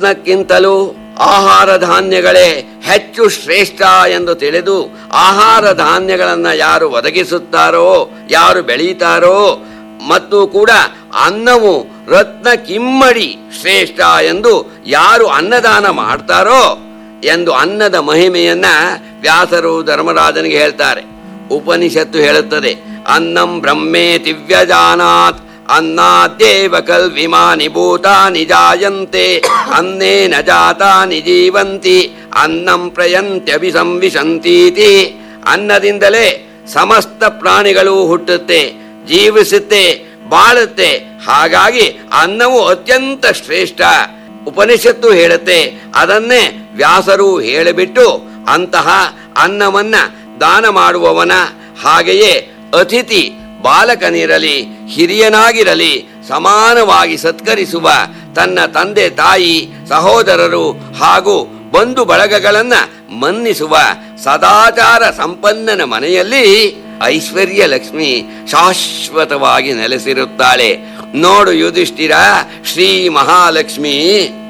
ಅನ್ನಕ್ಕಿಂತಲೂ ಆಹಾರ ಧಾನ್ಯಗಳೇ ಹೆಚ್ಚು ಶ್ರೇಷ್ಠ ಎಂದು ತಿಳಿದು ಆಹಾರ ಧಾನ್ಯಗಳನ್ನ ಯಾರು ಒದಗಿಸುತ್ತಾರೋ ಯಾರು ಬೆಳೀತಾರೋ ಮತ್ತು ಕೂಡ ಅನ್ನವು ರತ್ನ ಕಿಮ್ಮಡಿ ಶ್ರೇಷ್ಠ ಎಂದು ಯಾರು ಅನ್ನದಾನ ಮಾಡ್ತಾರೋ ಎಂದು ಅನ್ನದ ಮಹಿಮೆಯನ್ನ ವ್ಯಾಸರು ಧರ್ಮರಾಜನಿಗೆ ಹೇಳ್ತಾರೆ ಉಪನಿಷತ್ತು ಹೇಳುತ್ತದೆ ಅನ್ನಂ ಬ್ರಹ್ಮೇ ದಿವ್ಯಜಾನಾತ್ ಅನ್ನದೇವ ಕಲ್ವಿಮಾನಿ ಭೂತಾನಿ ಜಾಯಂತೆ ಅನ್ನೇನ ಜಾತಾನಿ ಜೀವಂತಿ ಅನ್ನಂ ಪ್ರಯಂತ್ಯಭಿಸಂವಿಶಂತೀತಿ ಅನ್ನದಿಂದಲೇ ಸಮಸ್ತ ಪ್ರಾಣಿಗಳು ಹುಟ್ಟುತ್ತೆ ಜೀವಿಸುತ್ತೆ ಬಾಳುತ್ತೆ ಹಾಗಾಗಿ ಅನ್ನವು ಅತ್ಯಂತ ಶ್ರೇಷ್ಠ ಉಪನಿಷತ್ತು ಹೇಳುತ್ತೆ ಅದನ್ನೇ ವ್ಯಾಸರು ಹೇಳಿಬಿಟ್ಟು ಅಂತಹ ಅನ್ನವನ್ನ ದಾನ ಮಾಡುವವನ ಹಾಗೆಯೇ ಅತಿಥಿ ಬಾಲಕನಿರಲಿ ಹಿರಿಯನಾಗಿರಲಿ ಸಮಾನವಾಗಿ ಸತ್ಕರಿಸುವ ತನ್ನ ತಂದೆ ತಾಯಿ ಸಹೋದರರು ಹಾಗೂ ಬಂಧು ಬಳಗಗಳನ್ನ ಮನ್ನಿಸುವ ಸದಾಚಾರ ಸಂಪನ್ನನ ಮನೆಯಲ್ಲಿ ಐಶ್ವರ್ಯ ಲಕ್ಷ್ಮಿ ಶಾಶ್ವತವಾಗಿ ನೆಲೆಸಿರುತ್ತಾಳೆ ನೋಡು ಯುಧಿಷ್ಠಿರ ಶ್ರೀ ಮಹಾಲಕ್ಷ್ಮಿ